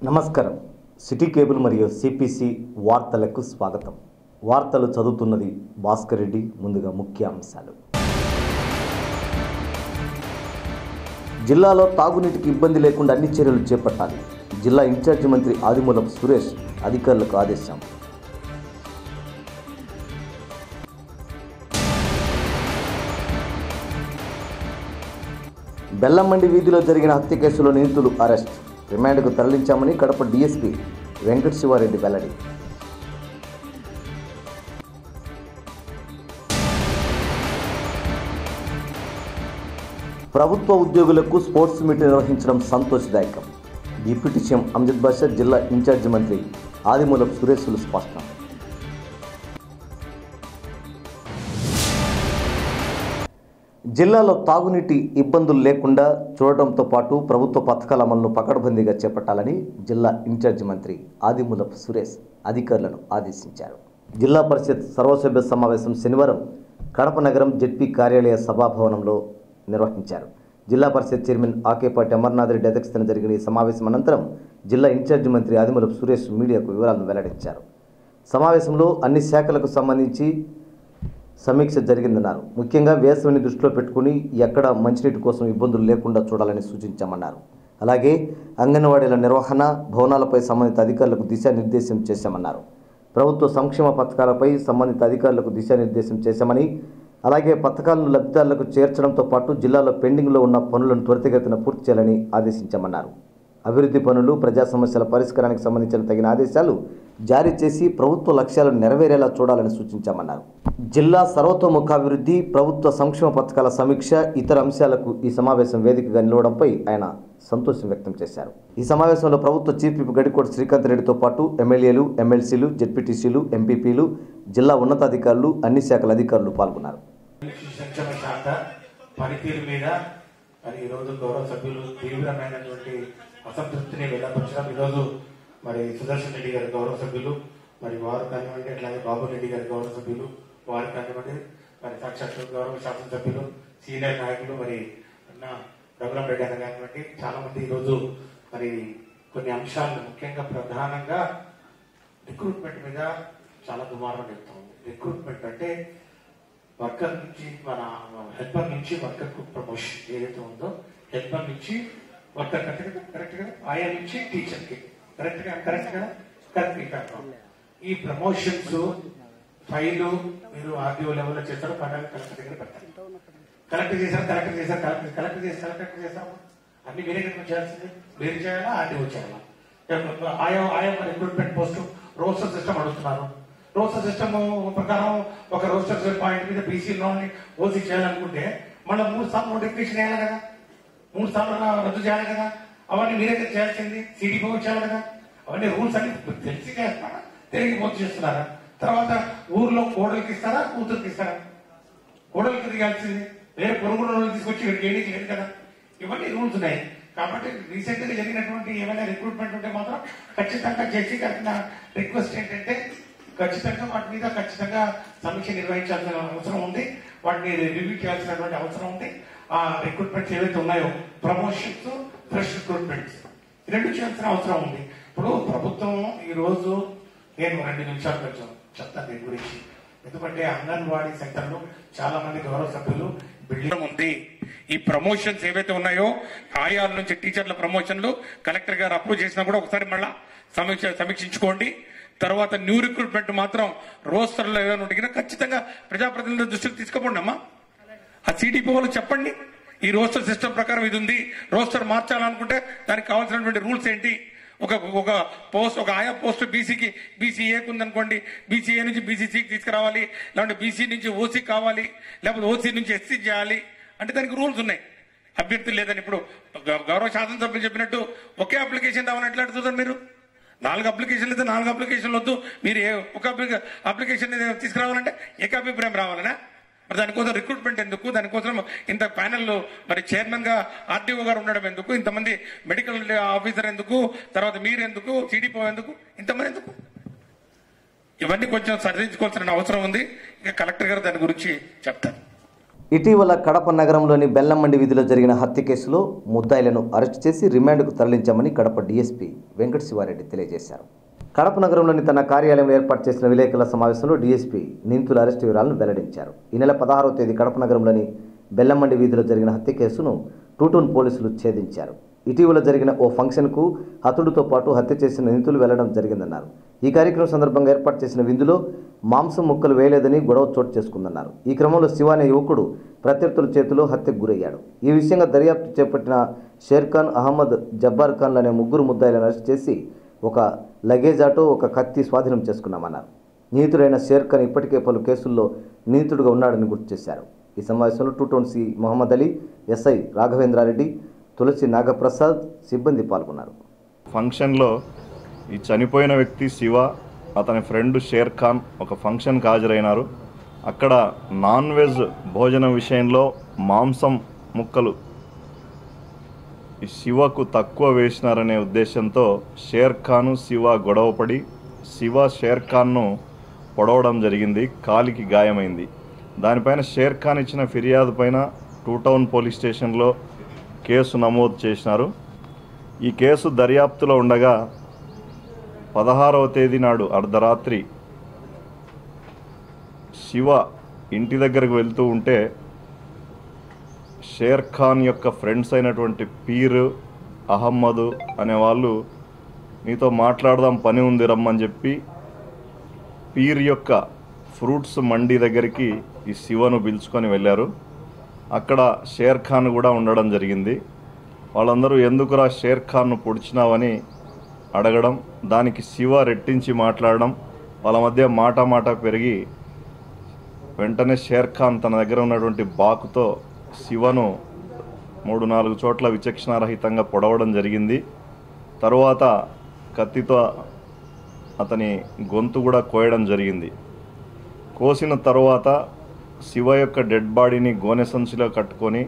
నమస్కారం city cable మరియు CPC వార్తలకు స్వాగతం వార్తలు చదువుతున్నది భాస్కర్ రెడ్డి ముందుగా ముఖ్య అంశాలు జిల్లాలో తాగునీటికి ఇబ్బంది లేకుండా అన్ని చర్యలు చేపట్టాలి జిల్లా ఇన్ఛార్జి మంత్రి ఆదిమూలపు సురేష్ అధికారులకు ఆదేశం బెల్లంమండి వీధిలో జరిగిన హత్య కేసులో నిందితులు అరెస్ట్ రిమాండ్కు తరలించామని కడప డీఎస్పీ వెంకట శివారెడ్డి వెల్లడి ప్రభుత్వ ఉద్యోగులకు స్పోర్ట్స్ మీట్ నిర్వహించడం సంతోషదాయకం డిప్యూటీ సీఎం అమ్జద్ బాషా జిల్లా ఇన్ఛార్జి మంత్రి ఆదిమూలపు సురేశులు స్పష్టం జిల్లాలో తాగునీటి ఇబ్బందులు లేకుండా చూడటంతో పాటు ప్రభుత్వ పథకాల అమలును పకడ్బందీగా చేపట్టాలని జిల్లా ఇన్ఛార్జి మంత్రి ఆదిమూలపు సురేష్ అధికారులను ఆదేశించారు జిల్లా పరిషత్ సర్వసభ్య సమావేశం శనివారం కడప నగరం జెడ్పీ కార్యాలయ సభాభవనంలో నిర్వహించారు జిల్లా పరిషత్ చైర్మన్ ఆకేపాటి అమర్నాథ్ రెడ్డి అధ్యక్షతన జరిగిన ఈ సమావేశం అనంతరం జిల్లా ఇన్ఛార్జి మంత్రి ఆదిమూలపు సురేష్ మీడియాకు వివరాలను వెల్లడించారు సమావేశంలో అన్ని శాఖలకు సంబంధించి సమీక్ష జరిగిందన్నారు ముఖ్యంగా వేసవిని దృష్టిలో పెట్టుకుని ఎక్కడ మంచినీటి కోసం ఇబ్బందులు లేకుండా చూడాలని సూచించామన్నారు అలాగే అంగన్వాడీల నిర్వహణ భవనాలపై సంబంధిత అధికారులకు దిశానిర్దేశం చేశామన్నారు ప్రభుత్వ సంక్షేమ పథకాలపై సంబంధిత అధికారులకు దిశానిర్దేశం చేశామని అలాగే పథకాలను లబ్ధిదారులకు చేర్చడంతో పాటు జిల్లాలో పెండింగ్లో ఉన్న పనులను త్వరితగతిన పూర్తి చేయాలని ఆదేశించామన్నారు అభివృద్ధి పనులు ప్రజా సమస్యల పరిష్కారానికి సంబంధించిన తగిన ఆదేశాలు జారీ చేసి ప్రభుత్వ లక్ష్యాలను నెరవేరేలా చూడాలని సూచించామన్నారు జిల్లా సర్వతోముఖాభివృద్ధి ప్రభుత్వ సంక్షేమ పథకాల సమీక్ష ఇతర అంశాలకు ఈ సమావేశం వేదికగా నిలవడంపై ఆయన సంతోషం వ్యక్తం చేశారు ఈ సమావేశంలో ప్రభుత్వ చీఫ్ విప్ గడికోటి శ్రీకాంత్ రెడ్డితో పాటు ఎమ్మెల్యేలు ఎమ్మెల్సీలు జెడ్పీటీసీలు ఎంపీపీలు జిల్లా ఉన్నతాధికారులు అన్ని శాఖల అధికారులు పాల్గొన్నారు సంక్షేమ శాఖ పనితీరు మీద మరి ఈ రోజు గౌరవ సభ్యులు తీవ్రమైనటువంటి అసంతృప్తిని వెళ్ళపరచడం ఈరోజు మరి సుదర్శన్ రెడ్డి గారి గౌరవ సభ్యులు మరి వారు కానివ్వండి అట్లాగే బాబు రెడ్డి గారి గౌరవ సభ్యులు వారు కానివ్వండి మరి సాక్షాత్ గౌరవ శాసనసభ్యులు సీనియర్ నాయకులు మరి అన్న రఘురాం రెడ్డి గారు కానివ్వండి చాలా మంది ఈరోజు మరి కొన్ని అంశాలను ముఖ్యంగా ప్రధానంగా రిక్రూట్మెంట్ మీద చాలా దుమారం చెప్తా ఉంది రిక్రూట్మెంట్ అంటే వర్కర్ నుంచి మన హెల్పర్ నుంచి వర్కర్ కు ప్రమోషన్ ఏదైతే ఉందో హెల్పర్ నుంచి వర్కర్ కరెక్ట్ కదా కరెక్ట్ కదా ఆయా నుంచి టీచర్ కి కరెక్ట్ గా కరెక్ట్ కదా కరెక్ట్ ఈ ప్రమోషన్స్ ఫైలు మీరు ఆర్డీఓ లెవెల్ లో చేస్తారు పడాలి కలెక్టర్ దగ్గర పెట్టాలి కలెక్టర్ చేశారు కలెక్టర్ చేశారు కలెక్టర్ కలెక్టర్ చేశారు కలెక్టర్ చేశాము అన్ని మీరే కదా చేయాల్సింది మీరు చేయాలా ఆర్డీఓ చేయాలా ఆయా ఆయా రిక్రూట్మెంట్ పోస్ట్ రోస్టర్ సిస్టమ్ అడుగుతున్నారు రోస్టర్ సిస్టమ్ ప్రకారం ఒక రోస్టర్ పాయింట్ మీద బీసీలో ఓసీ చేయాలనుకుంటే మళ్ళీ మూడు సార్లు నోటిఫికేషన్ వేయాలి కదా మూడు సార్లు రద్దు చేయాలి కదా అవన్నీ మీరే కదా చేయాల్సింది సిడిపో చేయాలి కదా అవన్నీ రూల్స్ అన్ని తెలిసి చేస్తారా తెలియక పోతు చేస్తున్నారా తర్వాత ఊర్లో కోడలికి ఇస్తారా కూతురికి ఇస్తారా కోడలికి దిగాల్సింది వేరే పొరుగుల రోజులు తీసుకొచ్చి ఇక్కడ చేయడానికి లేదు కదా ఇవన్నీ రూల్స్ ఉన్నాయి కాబట్టి రీసెంట్ గా జరిగినటువంటి ఏమైనా రిక్రూట్మెంట్ ఉంటే మాత్రం ఖచ్చితంగా చేసి నా రిక్వెస్ట్ ఏంటంటే ఖచ్చితంగా వాటి మీద ఖచ్చితంగా సమీక్ష నిర్వహించాల్సిన అవసరం ఉంది వాటిని రివ్యూ చేయాల్సినటువంటి అవసరం ఉంది ఆ రిక్రూట్మెంట్స్ ఏవైతే ఉన్నాయో ప్రమోషన్స్ ఫ్రెష్ రిక్రూట్మెంట్స్ రెండు చేయాల్సిన అవసరం ఉంది ఇప్పుడు ప్రభుత్వం ఈ రోజు నేను రెండు నిమిషాలు కొంచెం చెప్తాను దీని గురించి ఎందుకంటే అంగన్వాడీ సెంటర్ లో చాలా మంది గౌరవ సభ్యులు బిల్డింగ్ ఉంది ఈ ప్రమోషన్స్ ఏవైతే ఉన్నాయో ఆయాల నుంచి టీచర్ల ప్రమోషన్లు కలెక్టర్ గారు అప్రూవ్ చేసినా కూడా ఒకసారి మళ్ళా సమీక్ష సమీక్షించుకోండి తర్వాత న్యూ రిక్రూట్మెంట్ మాత్రం రోస్టర్లో ఏదైనా ఉంటే కనుక ఖచ్చితంగా ప్రజాప్రతినిధుల దృష్టికి తీసుకుపోండి అమ్మా ఆ సిడిపి వాళ్ళకి చెప్పండి ఈ రోస్టర్ సిస్టమ్ ప్రకారం ఇది ఉంది రోస్టర్ మార్చాలనుకుంటే దానికి కావాల్సినటువంటి రూల్స్ ఏంటి ఒక ఒక పోస్ట్ ఒక ఆయా పోస్ట్ బీసీకి బీసీ ఏకి ఉందనుకోండి బీసీఏ నుంచి బీసీసీకి తీసుకురావాలి లేదంటే బీసీ నుంచి ఓసీ కావాలి లేకపోతే ఓసీ నుంచి ఎస్సీ చేయాలి అంటే దానికి రూల్స్ ఉన్నాయి అభ్యర్థి లేదని ఇప్పుడు గౌ- గౌరవ శాసనసభ్యులు చెప్పినట్టు ఒకే అప్లికేషన్ రావాలని ఎట్లా అడుగుతారు మీరు నాలుగు అప్లికేషన్లు అయితే నాలుగు అప్లికేషన్లు వద్దు మీరు ఏ ఒక అప్లిక- అప్లికేషన్ తీసుకురావాలంటే ఏకాభిప్రాయం రావాలనా మరి దానికోసం రిక్రూట్మెంట్ ఎందుకు దానికోసం ఇంత ప్యానెల్ మరి చైర్మన్ గా ఆర్టీఓ గారు ఉండడం ఎందుకు ఇంతమంది మెడికల్ ఆఫీసర్ ఎందుకు తర్వాత మీరు ఎందుకు సిడిపో ఎందుకు ఇంతమంది ఎందుకు ఇవన్నీ కొంచెం సరిదించుకోవాల్సిన అవసరం ఉంది ఇంకా కలెక్టర్ గారు దాని గురించి చెప్తారు ఇటీవల కడప నగరంలోని బెల్లంమండి వీధిలో జరిగిన హత్య కేసులో ముద్దాయిలను అరెస్ట్ చేసి రిమాండ్కు తరలించామని కడప డీఎస్పీ వెంకట శివారెడ్డి తెలియజేశారు కడప నగరంలోని తన కార్యాలయంలో ఏర్పాటు చేసిన విలేకరుల సమావేశంలో డీఎస్పీ నిందితుల అరెస్టు వివరాలను వెల్లడించారు ఈ నెల పదహారవ తేదీ కడప నగరంలోని బెల్లంమండి వీధిలో జరిగిన హత్య కేసును టూటౌన్ పోలీసులు ఛేదించారు ఇటీవల జరిగిన ఓ ఫంక్షన్కు హతుడితో పాటు హత్య చేసిన నిందితులు వెళ్లడం జరిగిందన్నారు ఈ కార్యక్రమం సందర్భంగా ఏర్పాటు చేసిన విందులో మాంసం ముక్కలు వేయలేదని గొడవ చోటు చేసుకుందన్నారు ఈ క్రమంలో శివ అనే యువకుడు ప్రత్యర్థుల చేతిలో హత్యకు గురయ్యాడు ఈ విషయంగా దర్యాప్తు చేపట్టిన షేర్ ఖాన్ అహ్మద్ జబ్బార్ ఖాన్లు అనే ముగ్గురు ముద్దాయిలను అరెస్ట్ చేసి ఒక లగేజ్ ఆటో ఒక కత్తి స్వాధీనం చేసుకున్నామన్నారు నిందితుడైన షేర్ ఖాన్ ఇప్పటికే పలు కేసుల్లో నిందితుడిగా ఉన్నాడని గుర్తు చేశారు ఈ సమావేశంలో two town C Mohammed Ali SI Raghavendrareddy Tulasi Nagaprasad సిబ్బంది పాల్గొన్నారు ఫంక్షన్లో ఈ చనిపోయిన వ్యక్తి శివ అతని ఫ్రెండ్ షేర్ ఖాన్ ఒక ఫంక్షన్కి హాజరైనారు అక్కడ నాన్ వెజ్ భోజనం విషయంలో మాంసం ముక్కలు ఈ శివకు తక్కువ వేసినారనే ఉద్దేశంతో షేర్ ఖాను శివ గొడవపడి శివ షేర్ ఖాన్ను పొడవడం జరిగింది కాలికి గాయమైంది దానిపైన షేర్ ఖాన్ ఇచ్చిన ఫిర్యాదు పైన టూ టౌన్ పోలీస్ స్టేషన్లో కేసు నమోదు చేసినారు ఈ కేసు దర్యాప్తులో ఉండగా పదహారవ తేదీ నాడు అర్ధరాత్రి శివ ఇంటి దగ్గరకు వెళ్తూ ఉంటే షేర్ ఖాన్ యొక్క ఫ్రెండ్స్ అయినటువంటి పీర్ అహమ్మద్ అనే వాళ్ళు నీతో మాట్లాడదాం పని ఉంది రమ్మని చెప్పి పీర్ యొక్క ఫ్రూట్స్ మండి దగ్గరికి ఈ శివను పిలుచుకొని వెళ్ళారు అక్కడ షేర్ ఖాన్ కూడా ఉండడం జరిగింది వాళ్ళందరూ ఎందుకురా షేర్ ఖాన్ను పొడిచినావని అడగడం దానికి శివ రెట్టించి మాట్లాడడం వాళ్ళ మధ్య మాట మాట పెరిగి వెంటనే షేర్ ఖాన్ తన దగ్గర ఉన్నటువంటి బాకుతో శివను మూడు నాలుగు చోట్ల విచక్షణారహితంగా పొడవడం జరిగింది తరువాత కత్తితో అతని గొంతు కూడా కోయడం జరిగింది కోసిన తరువాత శివ యొక్క డెడ్ బాడీని గోనె సంచిలో కట్టుకొని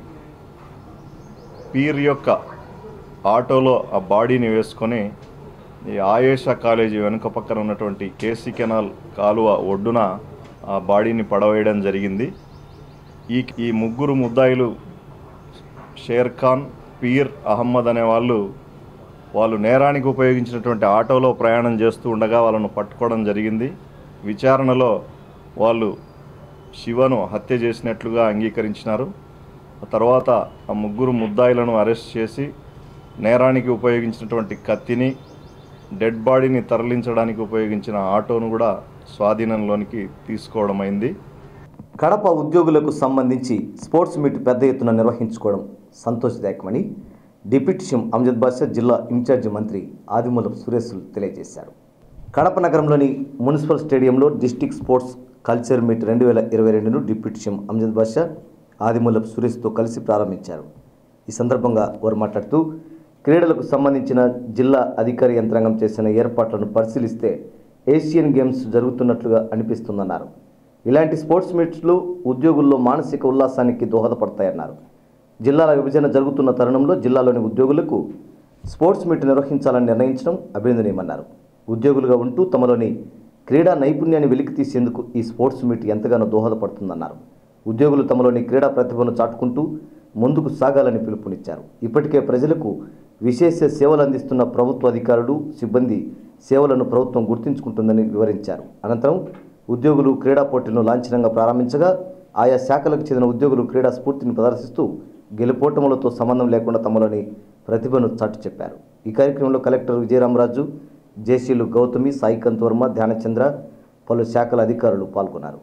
పీర్ యొక్క ఆటోలో ఆ బాడీని వేసుకొని ఈ ఆయేషా కాలేజీ వెనుక పక్కన ఉన్నటువంటి కేసీ కెనాల్ కాలువ ఒడ్డున ఆ బాడీని పడవేయడం జరిగింది ఈ ఈ ముగ్గురు ముద్దాయిలు షేర్ ఖాన్ పీర్ అహమ్మద్ అనే వాళ్ళు వాళ్ళు నేరానికి ఉపయోగించినటువంటి ఆటోలో ప్రయాణం చేస్తూ ఉండగా వాళ్ళను పట్టుకోవడం జరిగింది విచారణలో వాళ్ళు శివను హత్య చేసినట్లుగా అంగీకరించినారు ఆ తర్వాత ఆ ముగ్గురు ముద్దాయిలను అరెస్ట్ చేసి నేరానికి ఉపయోగించినటువంటి కత్తిని డెడ్ బాడీని తరలించడానికి ఉపయోగించిన ఆటోను కూడా స్వాధీనంలోనికి తీసుకోవడం అయింది కడప ఉద్యోగులకు సంబంధించి స్పోర్ట్స్ మీట్ పెద్ద ఎత్తున నిర్వహించుకోవడం సంతోషదాయకమని డిప్యూటీ సీఎం అమ్జద్ బాషా జిల్లా ఇన్ఛార్జి మంత్రి ఆదిమూలపు సురేశులు తెలియజేశారు కడప నగరంలోని మున్సిపల్ స్టేడియంలో డిస్టిక్ స్పోర్ట్స్ కల్చర్ మీట్ రెండు వేల ఇరవై రెండును డిప్యూటీ సీఎం అమ్జద్ బాషా ఆదిమూలపు సురేష్తో కలిసి ప్రారంభించారు ఈ సందర్భంగా వారు మాట్లాడుతూ క్రీడలకు సంబంధించిన జిల్లా అధికార యంత్రాంగం చేసిన ఏర్పాట్లను పరిశీలిస్తే ఏషియన్ గేమ్స్ జరుగుతున్నట్లుగా అనిపిస్తుందన్నారు ఇలాంటి స్పోర్ట్స్ మీట్స్లు ఉద్యోగుల్లో మానసిక ఉల్లాసానికి దోహదపడతాయన్నారు జిల్లాల విభజన జరుగుతున్న తరుణంలో జిల్లాలోని ఉద్యోగులకు స్పోర్ట్స్ మీట్ నిర్వహించాలని నిర్ణయించడం అభినందనీయమన్నారు ఉద్యోగులుగా ఉంటూ తమలోని క్రీడా నైపుణ్యాన్ని వెలికి తీసేందుకు ఈ స్పోర్ట్స్ మీట్ ఎంతగానో దోహదపడుతుందన్నారు ఉద్యోగులు తమలోని క్రీడా ప్రతిభను చాటుకుంటూ ముందుకు సాగాలని పిలుపునిచ్చారు ఇప్పటికే ప్రజలకు విశేష సేవలు అందిస్తున్న ప్రభుత్వ అధికారులు సిబ్బంది సేవలను ప్రభుత్వం గుర్తించుకుంటుందని వివరించారు అనంతరం ఉద్యోగులు క్రీడా పోటీలను లాంఛనంగా ప్రారంభించగా ఆయా శాఖలకు చెందిన ఉద్యోగులు క్రీడా స్ఫూర్తిని ప్రదర్శిస్తూ గెలుపోటములతో సంబంధం లేకుండా తమలోని ప్రతిభను చాటు చెప్పారు ఈ కార్యక్రమంలో కలెక్టర్ విజయరామరాజు జేసీలు గౌతమి సాయికాంత్ వర్మ ధ్యానచంద్ర పలు శాఖల అధికారులు పాల్గొన్నారు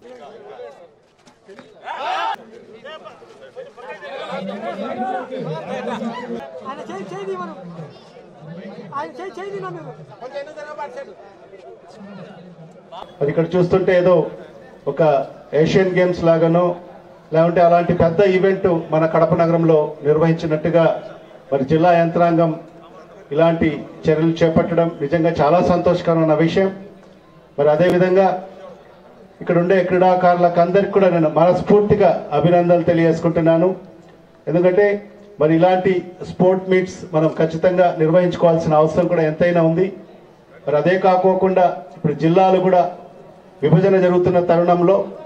ఆయన చేయి చేయి మనం ఆయన చేయి చేయి మేము అది ఇక్కడ చూస్తుంటే ఏదో ఒక ఏషియన్ గేమ్స్ లాగానో లేకుంటే అలాంటి పెద్ద ఈవెంట్ మన కడప నగరంలో నిర్వహించినట్టుగా మరి జిల్లా యంత్రాంగం ఇలాంటి చర్యలు చేపట్టడం నిజంగా చాలా సంతోషకరమైన విషయం మరి అదేవిధంగా ఇక్కడ ఉండే క్రీడాకారులకు అందరికి కూడా నేను మనస్ఫూర్తిగా అభినందనలు తెలియజేసుకుంటున్నాను ఎందుకంటే మరి ఇలాంటి స్పోర్ట్ మీట్స్ మనం ఖచ్చితంగా నిర్వహించుకోవాల్సిన అవసరం కూడా ఎంతైనా ఉంది మరి అదే కాకోకుండా ఇప్పుడు జిల్లాలు కూడా విభజన జరుగుతున్న తరుణంలో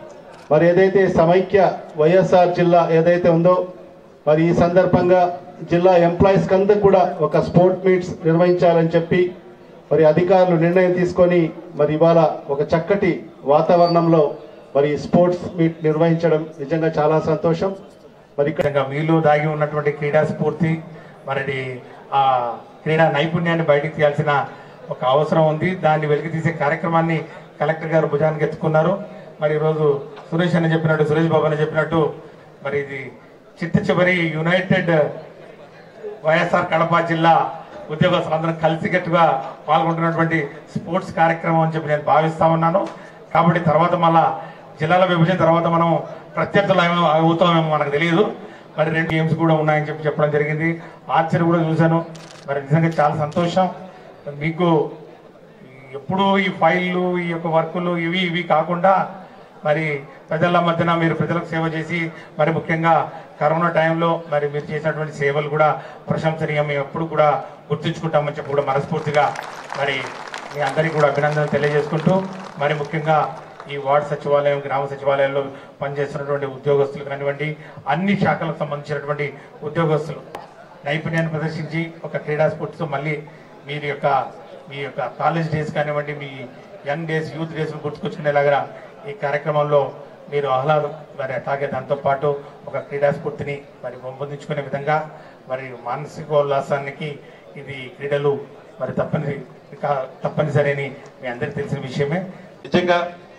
మరి ఏదైతే సమైక్య వైఎస్ఆర్ జిల్లా ఏదైతే ఉందో మరి ఈ సందర్భంగా జిల్లా ఎంప్లాయీస్ కందరు కూడా ఒక స్పోర్ట్ మీట్స్ నిర్వహించాలని చెప్పి మరి అధికారులు నిర్ణయం తీసుకొని మరి ఇవాళ ఒక చక్కటి వాతావరణంలో మరి స్పోర్ట్స్ మీట్ నిర్వహించడం నిజంగా చాలా సంతోషం మరి ఇక్కడ ఇంకా మీలో దాగి ఉన్నటువంటి క్రీడా స్ఫూర్తి మరి ఆ క్రీడా నైపుణ్యాన్ని బయటికి తీయాల్సిన ఒక అవసరం ఉంది దాన్ని వెలికి తీసే కార్యక్రమాన్ని కలెక్టర్ గారు భుజానికి ఎత్తుకున్నారు మరి ఈరోజు సురేష్ అని చెప్పినట్టు సురేష్ బాబు అని చెప్పినట్టు మరి ఇది చిట్ట చివరి యునైటెడ్ వైఎస్ఆర్ కడప జిల్లా ఉద్యోగస్తులందరం కలిసికట్టుగా పాల్గొంటున్నటువంటి స్పోర్ట్స్ కార్యక్రమం అని చెప్పి నేను భావిస్తా ఉన్నాను కాబట్టి తర్వాత మళ్ళా జిల్లాల విభజన తర్వాత మనం ప్రత్యర్థులు ఏమో అవుతామేమో మనకు తెలియదు మరి రెండు గేమ్స్ కూడా ఉన్నాయని చెప్పి చెప్పడం జరిగింది ఆర్చర్ కూడా చూశాను మరి నిజంగా చాలా సంతోషం మీకు ఎప్పుడూ ఈ ఫైళ్ళు ఈ యొక్క వర్కులు ఇవి ఇవి కాకుండా మరి ప్రజల మధ్యన మీరు ప్రజలకు సేవ చేసి మరి ముఖ్యంగా కరోనా టైంలో మరి మీరు చేసినటువంటి సేవలు కూడా ప్రశంసనీయం మేము ఎప్పుడు కూడా గుర్తుంచుకుంటామని చెప్పి కూడా మనస్ఫూర్తిగా మరి మీ అందరికీ కూడా అభినందనలు తెలియజేసుకుంటూ మరి ముఖ్యంగా ఈ వార్డు సచివాలయం గ్రామ సచివాలయంలో పనిచేస్తున్నటువంటి ఉద్యోగస్తులు కానివ్వండి అన్ని శాఖలకు సంబంధించినటువంటి ఉద్యోగస్తులు నైపుణ్యాన్ని ప్రదర్శించి ఒక క్రీడా స్పోర్ట్స్ మళ్ళీ మీరు యొక్క మీ యొక్క కాలేజ్ డేస్ కానివ్వండి మీ యంగ్ డేస్ యూత్ డేస్ గుర్తుకొచ్చుకునేలాగా ఈ కార్యక్రమంలో మీరు ఆహ్లాదం మరి అట్లాగే దాంతో పాటు ఒక క్రీడా స్ఫూర్తిని మరి పెంపొందించుకునే విధంగా మరి మానసిక ఉల్లాసానికి ఇది క్రీడలు మరి తప్పని కా- తప్పనిసరి అని మీ అందరికీ తెలిసిన విషయమే నిజంగా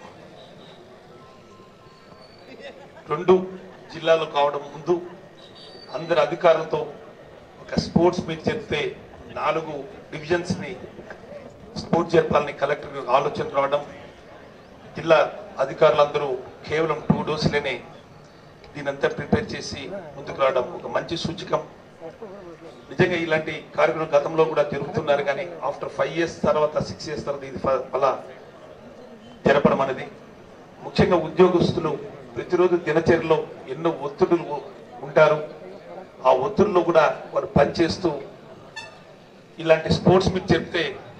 రెండు జిల్లాలు కావడం ముందు అందరి అధికారులతో ఒక స్పోర్ట్స్ మీట్ చెప్తే నాలుగు డివిజన్స్ ని స్పోర్ట్స్ జరపాలని కలెక్టర్ ఆలోచన రావడం జిల్లా అధికారులందరూ కేవలం టూ డోసులనే దీనంతా ప్రిపేర్ చేసి ముందుకు రావడం ఒక మంచి సూచకం నిజంగా ఇలాంటి కార్యక్రమం గతంలో కూడా జరుగుతున్నారు కానీ ఆఫ్టర్ ఫైవ్ ఇయర్స్ తర్వాత సిక్స్ ఇయర్స్ తర్వాత ఇది ఫ- అలా జరపడం అనేది ముఖ్యంగా ఉద్యోగస్తులు ప్రతిరోజు దినచర్యలో ఎన్నో ఒత్తిడులు ఉంటారు ఆ ఒత్తిడిలో కూడా వారు పనిచేస్తూ ఇలాంటి స్పోర్ట్స్ మీకు చెప్తే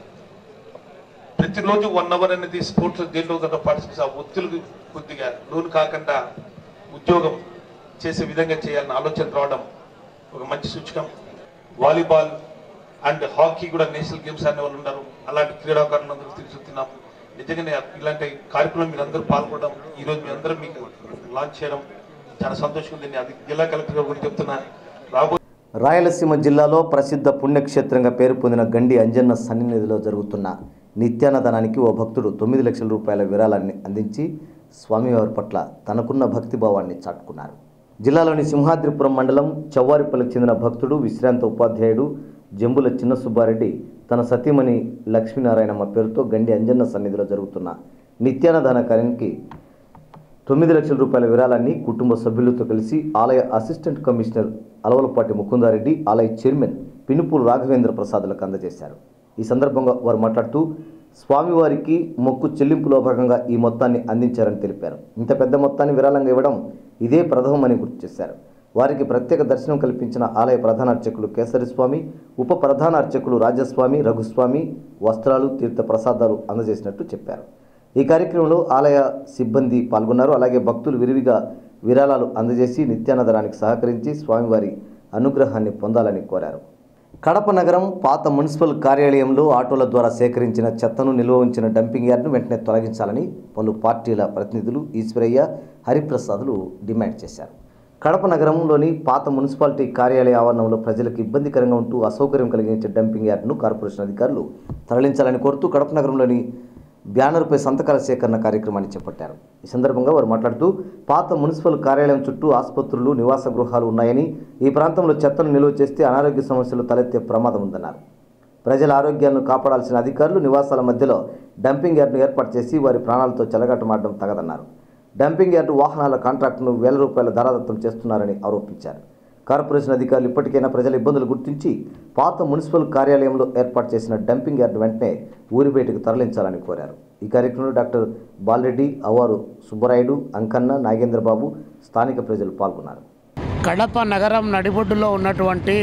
ప్రతిరోజు వన్ అవర్ అనేది స్పోర్ట్స్ దేనిలో కన్నా పార్టిసిపేట్ ఆ ఒత్తిడికి కొద్దిగా లోను కాకుండా ఉద్యోగం చేసే విధంగా చేయాలని ఆలోచన రావడం ఒక మంచి సూచకం వాలీబాల్ అండ్ హాకీ కూడా నేషనల్ గేమ్స్ అనే వాళ్ళు ఉన్నారు అలాంటి క్రీడాకారులందరూ తీసుకున్నాం నిజంగానే ఇలాంటి కార్యక్రమం మీరు అందరూ పాల్గొనడం ఈ రోజు మీ అందరూ మీకు లాంచ్ చేయడం చాలా సంతోషంగా ఉంది నేను అది జిల్లా కలెక్టర్ గారు కూడా చెప్తున్నా రాబోయే రాయలసీమ జిల్లాలో ప్రసిద్ధ పుణ్యక్షేత్రంగా పేరు పొందిన గండి అంజన్న సన్నిధిలో జరుగుతున్న నిత్యాన్నదానానికి ఓ భక్తుడు తొమ్మిది లక్షల రూపాయల విరాళాన్ని అందించి స్వామివారి పట్ల తనకున్న భక్తిభావాన్ని చాటుకున్నారు జిల్లాలోని సింహాద్రిపురం మండలం చవ్వారిపల్లికి చెందిన భక్తుడు విశ్రాంత ఉపాధ్యాయుడు జంబుల చిన్న సుబ్బారెడ్డి తన సతీమణి లక్ష్మీనారాయణమ్మ పేరుతో గండి అంజన్న సన్నిధిలో జరుగుతున్న నిత్యాన్నదాన కార్యానికి తొమ్మిది లక్షల రూపాయల విరాళాన్ని కుటుంబ సభ్యులతో కలిసి ఆలయ అసిస్టెంట్ కమిషనర్ అలవలపాటి ముకుందారెడ్డి ఆలయ చైర్మన్ పినుపూలు రాఘవేంద్ర ప్రసాదులకు అందజేశారు ఈ సందర్భంగా వారు మాట్లాడుతూ స్వామివారికి మొక్కు చెల్లింపులో భాగంగా ఈ మొత్తాన్ని అందించారని తెలిపారు ఇంత పెద్ద మొత్తాన్ని విరాళంగా ఇవ్వడం ఇదే ప్రథమని గుర్తు చేశారు వారికి ప్రత్యేక దర్శనం కల్పించిన ఆలయ ప్రధాన అర్చకులు కేసరి స్వామి ఉప ప్రధాన అర్చకులు రాజస్వామి రఘుస్వామి వస్త్రాలు తీర్థ ప్రసాదాలు అందజేసినట్టు చెప్పారు ఈ కార్యక్రమంలో ఆలయ సిబ్బంది పాల్గొన్నారు అలాగే భక్తులు విరివిగా విరాళాలు అందజేసి నిత్యాన్నదానానికి సహకరించి స్వామివారి అనుగ్రహాన్ని పొందాలని కోరారు కడప నగరం పాత మున్సిపల్ కార్యాలయంలో ఆటోల ద్వారా సేకరించిన చెత్తను నిల్వ ఉంచిన డంపింగ్ యార్డ్ను వెంటనే తొలగించాలని పలు పార్టీల ప్రతినిధులు ఈశ్వరయ్య హరిప్రసాదులు డిమాండ్ చేశారు కడప నగరంలోని పాత మున్సిపాలిటీ కార్యాలయ ఆవరణంలో ప్రజలకు ఇబ్బందికరంగా ఉంటూ అసౌకర్యం కలిగించే డంపింగ్ యార్డ్ను కార్పొరేషన్ అధికారులు తరలించాలని కోరుతూ కడప నగరంలోని బ్యానర్పై సంతకాల సేకరణ కార్యక్రమాన్ని చేపట్టారు ఈ సందర్భంగా వారు మాట్లాడుతూ పాత మున్సిపల్ కార్యాలయం చుట్టూ ఆసుపత్రులు నివాస గృహాలు ఉన్నాయని ఈ ప్రాంతంలో చెత్తను నిల్వ చేస్తే అనారోగ్య సమస్యలు తలెత్తే ప్రమాదం ఉందన్నారు ప్రజల ఆరోగ్యాలను కాపాడాల్సిన అధికారులు నివాసాల మధ్యలో డంపింగ్ యార్డ్ను ఏర్పాటు చేసి వారి ప్రాణాలతో చెలగాటమాడడం తగదన్నారు డంపింగ్ యార్డు వాహనాల కాంట్రాక్టును వేల రూపాయల ధరాదత్తం చేస్తున్నారని ఆరోపించారు కార్పొరేషన్ అధికారులు ఇప్పటికైనా ప్రజల ఇబ్బందులు గుర్తించి పాత మున్సిపల్ కార్యాలయంలో ఏర్పాటు చేసిన డంపింగ్ యార్డు వెంటనే ఊరి బయటకు తరలించాలని కోరారు ఈ కార్యక్రమంలో డాక్టర్ బాలరెడ్డి అవారు సుబ్బరాయుడు అంకన్న నాగేంద్రబాబు స్థానిక ప్రజలు పాల్గొన్నారు కడప నగరం నడిబొడ్డులో ఉన్నటువంటి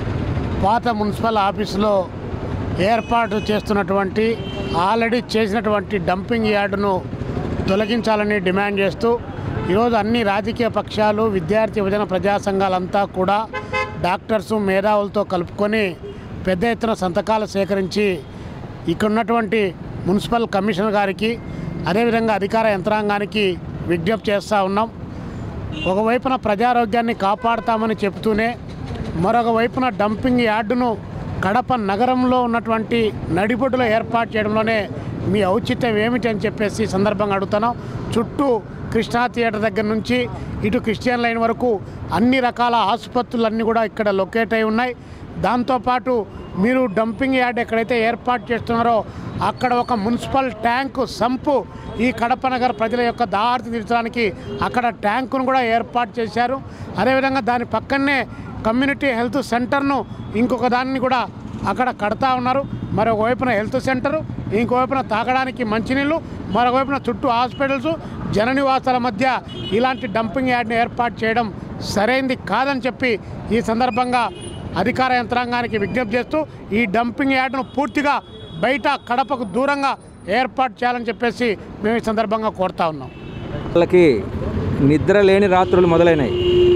పాత మున్సిపల్ ఆఫీసులో ఏర్పాటు చేస్తున్నటువంటి ఆల్రెడీ చేసినటువంటి డంపింగ్ యార్డును తొలగించాలని డిమాండ్ చేస్తూ ఈరోజు అన్ని రాజకీయ పక్షాలు విద్యార్థి యువజన ప్రజా సంఘాలంతా కూడా డాక్టర్సు మేధావులతో కలుపుకొని పెద్ద ఎత్తున సంతకాలు సేకరించి ఇక్కడ ఉన్నటువంటి మున్సిపల్ కమిషనర్ గారికి అదేవిధంగా అధికార యంత్రాంగానికి విజ్ఞప్తి చేస్తూ ఉన్నాం ఒకవైపున ప్రజారోగ్యాన్ని కాపాడుతామని చెబుతూనే మరొక వైపున డంపింగ్ యార్డును కడప నగరంలో ఉన్నటువంటి నడిబొడ్డులో ఏర్పాటు చేయడంలోనే మీ ఔచిత్యం ఏమిటి అని చెప్పేసి ఈ సందర్భంగా అడుగుతున్నాం చుట్టూ కృష్ణా థియేటర్ దగ్గర నుంచి ఇటు క్రిస్టియన్ లైన్ వరకు అన్ని రకాల ఆసుపత్రులన్నీ కూడా ఇక్కడ లొకేట్ అయి ఉన్నాయి దాంతోపాటు మీరు డంపింగ్ యార్డ్ ఎక్కడైతే ఏర్పాటు చేస్తున్నారో అక్కడ ఒక మున్సిపల్ ట్యాంకు సంపు ఈ కడప నగర ప్రజల యొక్క దాహార్తి తీర్చడానికి అక్కడ ట్యాంకును కూడా ఏర్పాటు చేశారు అదేవిధంగా దాని పక్కనే కమ్యూనిటీ హెల్త్ సెంటర్ను ఇంకొక దాన్ని కూడా అక్కడ కడతా ఉన్నారు మరొక వైపున హెల్త్ సెంటరు ఇంకోవైపున తాగడానికి మంచినీళ్ళు మరొక వైపున చుట్టూ హాస్పిటల్స్ జన నివాసాల మధ్య ఇలాంటి డంపింగ్ యార్డ్ని ఏర్పాటు చేయడం సరైంది కాదని చెప్పి ఈ సందర్భంగా అధికార యంత్రాంగానికి విజ్ఞప్తి చేస్తూ ఈ డంపింగ్ యార్డ్ను పూర్తిగా బయట కడపకు దూరంగా ఏర్పాటు చేయాలని చెప్పేసి మేము ఈ సందర్భంగా కోరుతా ఉన్నాం వాళ్ళకి నిద్ర లేని రాత్రులు మొదలైనాయి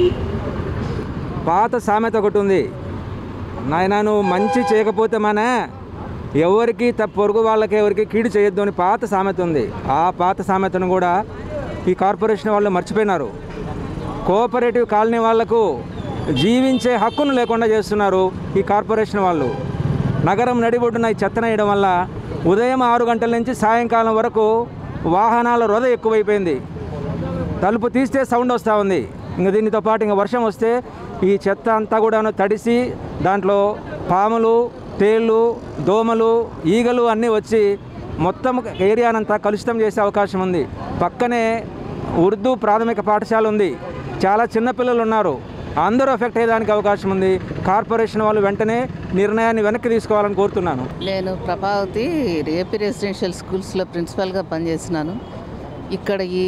పాత సామెత ఒకటి ఉంది నాయన నువ్వు మంచి చేయకపోతే మన ఎవరికి త పొరుగు వాళ్ళకి ఎవరికి కీడు చేయొద్దు అని పాత సామెత ఉంది ఆ పాత సామెతను కూడా ఈ కార్పొరేషన్ వాళ్ళు మర్చిపోయినారు కోఆపరేటివ్ కాలనీ వాళ్లకు జీవించే హక్కును లేకుండా చేస్తున్నారు ఈ కార్పొరేషన్ వాళ్ళు నగరం నడిబొడ్డున ఈ చెత్తన వేయడం వల్ల ఉదయం ఆరు గంటల నుంచి సాయంకాలం వరకు వాహనాల రొద ఎక్కువైపోయింది తలుపు తీస్తే సౌండ్ వస్తూ ఉంది ఇంకా దీనితో పాటు ఇంకా వర్షం వస్తే ఈ చెత్త అంతా కూడా తడిసి దాంట్లో పాములు తేళ్ళు దోమలు ఈగలు అన్నీ వచ్చి మొత్తం ఏరియానంతా కలుషితం చేసే అవకాశం ఉంది పక్కనే ఉర్దూ ప్రాథమిక పాఠశాల ఉంది చాలా చిన్నపిల్లలు ఉన్నారు అందరూ ఎఫెక్ట్ అయ్యేదానికి అవకాశం ఉంది కార్పొరేషన్ వాళ్ళు వెంటనే నిర్ణయాన్ని వెనక్కి తీసుకోవాలని కోరుతున్నాను నేను ప్రభావతి ఏపీ రెసిడెన్షియల్ స్కూల్స్లో ప్రిన్సిపల్గా పనిచేస్తున్నాను ఇక్కడ ఈ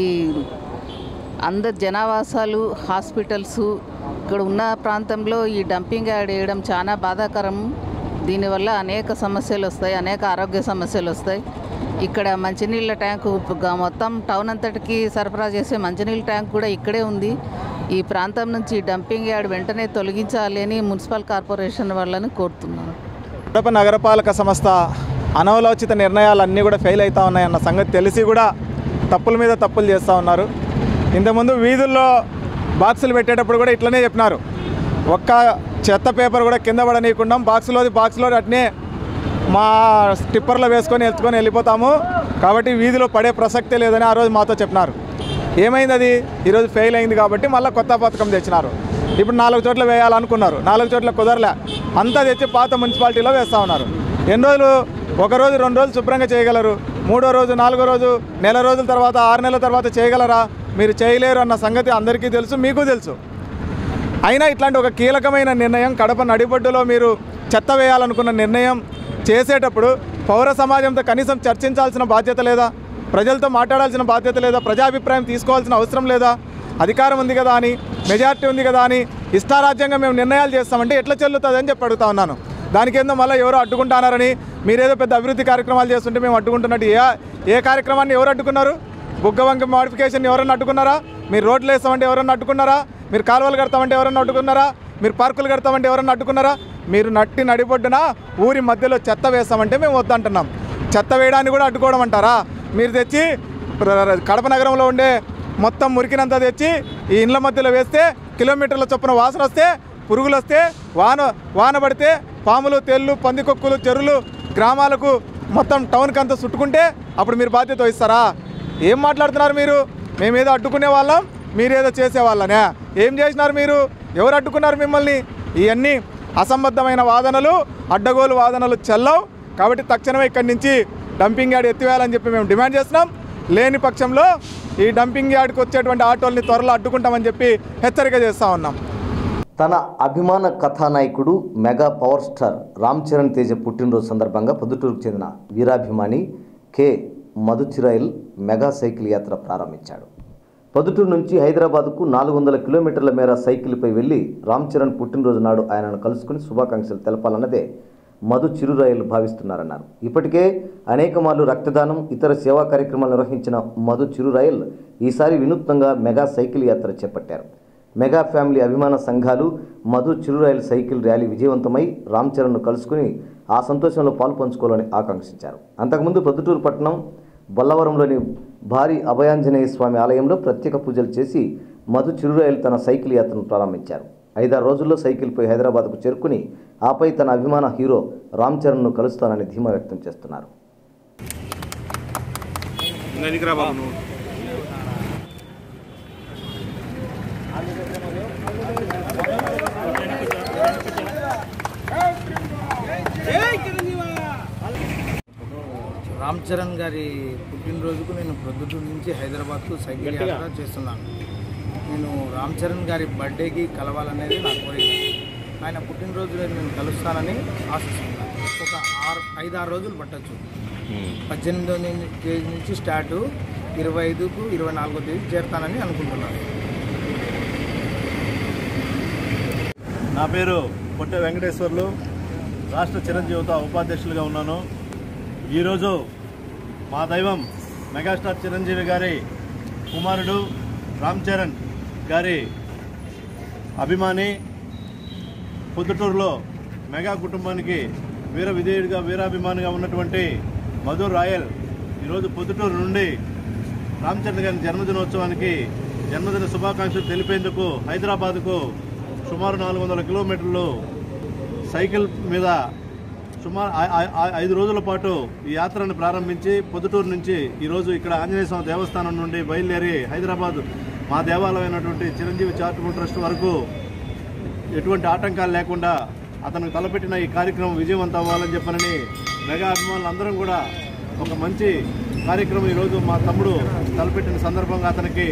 అందరు జనావాసాలు హాస్పిటల్స్ ఇక్కడ ఉన్న ప్రాంతంలో ఈ డంపింగ్ యార్డ్ వేయడం చాలా బాధాకరం దీనివల్ల అనేక సమస్యలు వస్తాయి అనేక ఆరోగ్య సమస్యలు వస్తాయి ఇక్కడ మంచినీళ్ళ ట్యాంకు గ- మొత్తం టౌన్ అంతటికి సరఫరా చేసే మంచినీళ్ళ ట్యాంక్ కూడా ఇక్కడే ఉంది ఈ ప్రాంతం నుంచి డంపింగ్ యార్డ్ వెంటనే తొలగించాలి అని మున్సిపల్ కార్పొరేషన్ వాళ్ళని కోరుతున్నాను కడప నగరపాలక సంస్థ అనవలోచిత నిర్ణయాలన్నీ కూడా ఫెయిల్ అవుతా ఉన్నాయన్న సంగతి తెలిసి కూడా తప్పుల మీద తప్పులు చేస్తూ ఉన్నారు ఇంతకుముందు వీధుల్లో బాక్సులు పెట్టేటప్పుడు కూడా ఇట్లనే చెప్పినారు ఒక్క చెత్త పేపర్ కూడా కింద పడనీయకుండా బాక్సులోది బాక్సులో అట్నే మా స్టిప్పర్లో వేసుకొని ఎత్తుకొని వెళ్ళిపోతాము కాబట్టి వీధిలో పడే ప్రసక్తే లేదని ఆ రోజు మాతో చెప్పినారు ఏమైంది అది ఈరోజు ఫెయిల్ అయింది కాబట్టి మళ్ళీ కొత్త పథకం తెచ్చినారు ఇప్పుడు నాలుగు చోట్ల వేయాలనుకున్నారు నాలుగు చోట్ల కుదరలే అంతా తెచ్చి పాత మున్సిపాలిటీలో వేస్తూ ఉన్నారు ఎన్ని రోజులు ఒక రోజు రెండు రోజులు శుభ్రంగా చేయగలరు మూడో రోజు నాలుగో రోజు నెల రోజుల తర్వాత ఆరు నెలల తర్వాత చేయగలరా మీరు చేయలేరు అన్న సంగతి అందరికీ తెలుసు మీకు తెలుసు అయినా ఇట్లాంటి ఒక కీలకమైన నిర్ణయం కడప నడిబొడ్డులో మీరు చెత్త వేయాలనుకున్న నిర్ణయం చేసేటప్పుడు పౌర సమాజంతో కనీసం చర్చించాల్సిన బాధ్యత లేదా ప్రజలతో మాట్లాడాల్సిన బాధ్యత లేదా ప్రజాభిప్రాయం తీసుకోవాల్సిన అవసరం లేదా అధికారం ఉంది కదా అని మెజారిటీ ఉంది కదా అని ఇష్టారాజ్యంగా మేము నిర్ణయాలు చేస్తామంటే ఎట్లా చెల్లుతుంది అని చెప్పి అడుగుతా ఉన్నాను దానికి ఏందో మళ్ళీ ఎవరు అడ్డుకుంటున్నారని మీరేదో పెద్ద అభివృద్ధి కార్యక్రమాలు చేస్తుంటే మేము అడ్డుకుంటున్నట్టు ఏ ఏ కార్యక్రమాన్ని ఎవరు అడ్డుకున్నారు బుగ్గవంక మోడిఫికేషన్ ఎవరన్నా అడ్డుకున్నారా మీరు రోడ్లు వేస్తామంటే ఎవరన్నా అడ్డుకున్నారా మీరు కాలువలు కడతామంటే ఎవరన్నా అడ్డుకున్నారా మీరు పార్కులు కడతామంటే ఎవరన్నా అడ్డుకున్నారా మీరు నట్టి నడిబొడ్డున ఊరి మధ్యలో చెత్త వేస్తామంటే మేము వద్దంటున్నాం చెత్త వేయడాన్ని కూడా అడ్డుకోవడం అంటారా మీరు తెచ్చి ప్ర- కడప నగరంలో ఉండే మొత్తం మురికినంతా తెచ్చి ఈ ఇండ్ల మధ్యలో వేస్తే కిలోమీటర్ల చొప్పున వాసన వస్తే పురుగులు వస్తే వాన వాన పడితే పాములు తెల్లు పందికొక్కులు చెరువులు గ్రామాలకు మొత్తం టౌన్కి అంతా చుట్టుకుంటే అప్పుడు మీరు బాధ్యత వహిస్తారా ఏం మాట్లాడుతున్నారు మీరు మేమేదో అడ్డుకునే వాళ్ళం మీరేదో చేసేవాళ్ళనే ఏం చేసినారు మీరు ఎవరు అడ్డుకున్నారు మిమ్మల్ని ఇవన్నీ అసంబద్ధమైన వాదనలు అడ్డగోలు వాదనలు చెల్లవు కాబట్టి తక్షణమే ఇక్కడి నుంచి డంపింగ్ యార్డ్ ఎత్తివేయాలని చెప్పి మేము డిమాండ్ చేస్తున్నాం లేని పక్షంలో ఈ డంపింగ్ యార్డ్కి వచ్చేటువంటి ఆటోల్ని త్వరలో అడ్డుకుంటామని చెప్పి హెచ్చరిక చేస్తూ ఉన్నాం తన అభిమాన కథానాయకుడు mega power star Ram Charan Teja పుట్టినరోజు సందర్భంగా పొద్దుటూరుకు చెందిన వీరాభిమాని కె మధుచిరాయిల్ మెగా సైకిల్ యాత్ర ప్రారంభించాడు పొద్దుటూరు నుంచి హైదరాబాద్కు నాలుగు వందల కిలోమీటర్ల మేర సైకిల్పై వెళ్లి రామ్ చరణ్ పుట్టినరోజు నాడు ఆయనను కలుసుకుని శుభాకాంక్షలు తెలపాలన్నదే మధు చిరురాయలు భావిస్తున్నారన్నారు ఇప్పటికే అనేక మార్లు రక్తదానం ఇతర సేవా కార్యక్రమాలు నిర్వహించిన మధు చిరురాయల్ ఈసారి వినూత్నంగా మెగా సైకిల్ యాత్ర చేపట్టారు మెగా ఫ్యామిలీ అభిమాన సంఘాలు మధు చిరురాయల్ సైకిల్ ర్యాలీ విజయవంతమై రామ్ చరణ్ను కలుసుకుని ఆ సంతోషంలో పాలు పంచుకోవాలని ఆకాంక్షించారు అంతకుముందు ప్రొద్దుటూరు పట్టణం బొల్లవరంలోని భారీ అభయాంజనేయ స్వామి ఆలయంలో ప్రత్యేక పూజలు చేసి మధు చిరురాయల్ తన సైకిల్ యాత్రను ప్రారంభించారు ఐదారు రోజుల్లో సైకిల్పై హైదరాబాద్కు చేరుకుని ఆపై తన అభిమాన హీరో రామ్ చరణ్ను కలుస్తానని ధీమా వ్యక్తం చేస్తున్నారు రామ్ చరణ్ గారి పుట్టినరోజుకు నేను ప్రొద్దుటూరు నుంచి హైదరాబాద్కు సైకిల్ యాత్ర చేస్తున్నాను నేను రామ్ చరణ్ గారి బర్త్డేకి కలవాలనేది నా కోరిక ఆయన పుట్టినరోజు నేను కలుస్తానని ఆశిస్తున్నాను ఒక ఆరు ఐదు ఆరు రోజులు పట్టచ్చు పద్దెనిమిదో ని- తేదీ నుంచి స్టార్ట్ ఇరవై ఐదుకు ఇరవై నాలుగో తేదీ చేరుతానని అనుకుంటున్నాను నా పేరు పొట్టె వెంకటేశ్వర్లు రాష్ట్ర చిరంజీవిత ఉపాధ్యక్షులుగా ఉన్నాను ఈరోజు మా దైవం మెగాస్టార్ చిరంజీవి గారి కుమారుడు రామ్ చరణ్ గారి అభిమాని పొద్దుటూరులో మెగా కుటుంబానికి వీర విధేయుడిగా వీరాభిమానిగా ఉన్నటువంటి మధుర్ రాయల్ ఈరోజు పొద్దుటూరు నుండి రామ్ చరణ్ గారి జన్మదినోత్సవానికి జన్మదిన శుభాకాంక్షలు తెలిపేందుకు హైదరాబాద్కు సుమారు నాలుగు వందల కిలోమీటర్లు సైకిల్ మీద సుమారు ఐ- ఐ- ఐ- ఐదు రోజుల పాటు ఈ యాత్రను ప్రారంభించి పొద్దుటూరు నుంచి ఈరోజు ఇక్కడ ఆంజనేయ స్వామి దేవస్థానం నుండి బయలుదేరి హైదరాబాద్ మా దేవాలయమైనటువంటి చిరంజీవి చారిటబుల్ ట్రస్ట్ వరకు ఎటువంటి ఆటంకాలు లేకుండా అతనికి తలపెట్టిన ఈ కార్యక్రమం విజయవంతం అవ్వాలని చెప్పనని మెగా అభిమానులు అందరం కూడా ఒక మంచి కార్యక్రమం ఈరోజు మా తమ్ముడు తలపెట్టిన సందర్భంగా అతనికి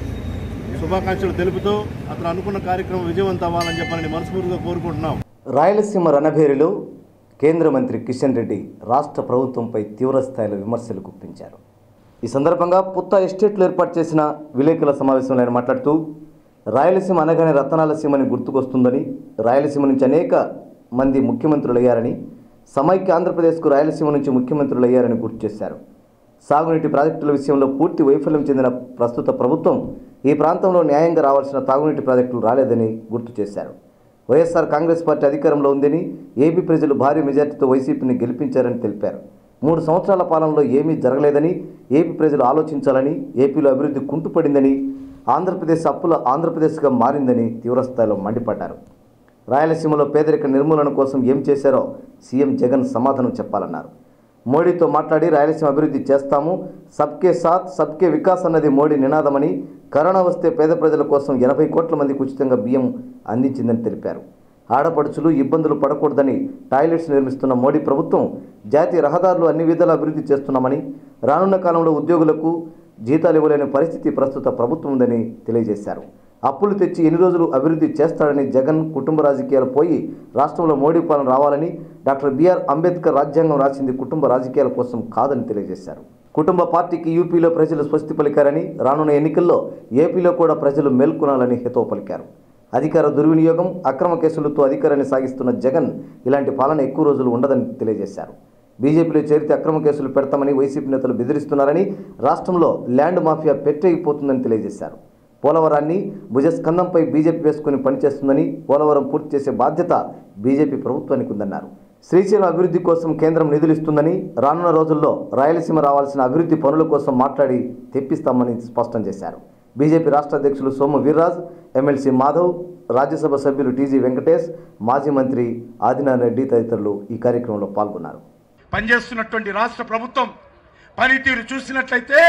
శుభాకాంక్షలు తెలుపుతూ అతను అనుకున్న కార్యక్రమం విజయవంతం అవ్వాలని చెప్పనని మనస్ఫూర్తిగా కోరుకుంటున్నాం రాయలసీమ రణభేరిలో కేంద్ర మంత్రి కిషన్ రెడ్డి రాష్ట్ర ప్రభుత్వంపై తీవ్రస్థాయిలో విమర్శలు గుప్పించారు ఈ సందర్భంగా పుత్త ఎస్టేట్లో ఏర్పాటు చేసిన విలేకరుల సమావేశంలో ఆయన మాట్లాడుతూ రాయలసీమ అనగానే రతనాల సీమని గుర్తుకొస్తుందని రాయలసీమ నుంచి అనేక మంది ముఖ్యమంత్రులు అయ్యారని సమైక్య ఆంధ్రప్రదేశ్కు రాయలసీమ నుంచి ముఖ్యమంత్రులు అయ్యారని గుర్తు చేశారు సాగునీటి ప్రాజెక్టుల విషయంలో పూర్తి వైఫల్యం చెందిన ప్రస్తుత ప్రభుత్వం ఈ ప్రాంతంలో న్యాయంగా రావాల్సిన తాగునీటి ప్రాజెక్టులు రాలేదని గుర్తు చేశారు వైఎస్ఆర్ కాంగ్రెస్ పార్టీ అధికారంలో ఉందని ఏపీ ప్రజలు భారీ మెజార్టీతో వైసీపీని గెలిపించారని తెలిపారు మూడు సంవత్సరాల పాలనలో ఏమీ జరగలేదని ఏపీ ప్రజలు ఆలోచించాలని ఏపీలో అభివృద్ధి కుంటుపడిందని ఆంధ్రప్రదేశ్ అప్పుల ఆంధ్రప్రదేశ్గా మారిందని తీవ్రస్థాయిలో మండిపడ్డారు రాయలసీమలో పేదరిక నిర్మూలన కోసం ఏం చేశారో సీఎం జగన్ సమాధానం చెప్పాలన్నారు మోడీతో మాట్లాడి రాయలసీమ అభివృద్ధి చేస్తాము సబ్కే సాత్ సబ్కే వికాస్ అన్నది మోడీ నినాదమని కరోనా వస్తే పేద ప్రజల కోసం ఎనభై కోట్ల మందికి ఉచితంగా బియ్యం అందించిందని తెలిపారు ఆడపడుచులు ఇబ్బందులు పడకూడదని టాయిలెట్స్ నిర్మిస్తున్న మోడీ ప్రభుత్వం జాతీయ రహదారులు అన్ని విధాల అభివృద్ధి చేస్తున్నామని రానున్న కాలంలో ఉద్యోగులకు జీతాలు ఇవ్వలేని పరిస్థితి ప్రస్తుత ప్రభుత్వం ఉందని తెలియజేశారు అప్పులు తెచ్చి ఎన్ని రోజులు అభివృద్ధి చేస్తాడని జగన్ కుటుంబ రాజకీయాలు పోయి రాష్ట్రంలో మోడీ పాలన రావాలని డాక్టర్ బిఆర్ అంబేద్కర్ రాజ్యాంగం రాసింది కుటుంబ రాజకీయాల కోసం కాదని తెలియజేశారు కుటుంబ పార్టీకి యూపీలో ప్రజలు స్వస్తి పలికారని రానున్న ఎన్నికల్లో ఏపీలో కూడా ప్రజలు మేల్కొనాలని హితవు పలికారు అధికార దుర్వినియోగం అక్రమ కేసులతో అధికారాన్ని సాగిస్తున్న జగన్ ఇలాంటి పాలన ఎక్కువ రోజులు ఉండదని తెలియజేశారు బీజేపీలో చేరితే అక్రమ కేసులు పెడతామని వైసీపీ నేతలు బెదిరిస్తున్నారని రాష్ట్రంలో ల్యాండ్ మాఫియా పెట్టయిపోతుందని తెలియజేశారు పోలవరాన్ని భుజస్కంధంపై బీజేపీ వేసుకుని పనిచేస్తుందని పోలవరం పూర్తి చేసే బాధ్యత బీజేపీ ప్రభుత్వానికి ఉందన్నారు శ్రీశైలం అభివృద్ధి కోసం కేంద్రం నిధులు ఇస్తుందని రానున్న రోజుల్లో రాయలసీమ రావాల్సిన అభివృద్ధి పనుల కోసం మాట్లాడి తెప్పిస్తామని స్పష్టం చేశారు బీజేపీ రాష్ట్ర అధ్యక్షులు సోము వీర్రాజ్ ఎమ్మెల్సీ మాధవ్ రాజ్యసభ సభ్యులు టీజీ వెంకటేష్ మాజీ మంత్రి ఆదినారాయణ రెడ్డి తదితరులు ఈ కార్యక్రమంలో పాల్గొన్నారు పనిచేస్తున్నటువంటి రాష్ట్ర ప్రభుత్వం పనితీరు చూసినట్లయితే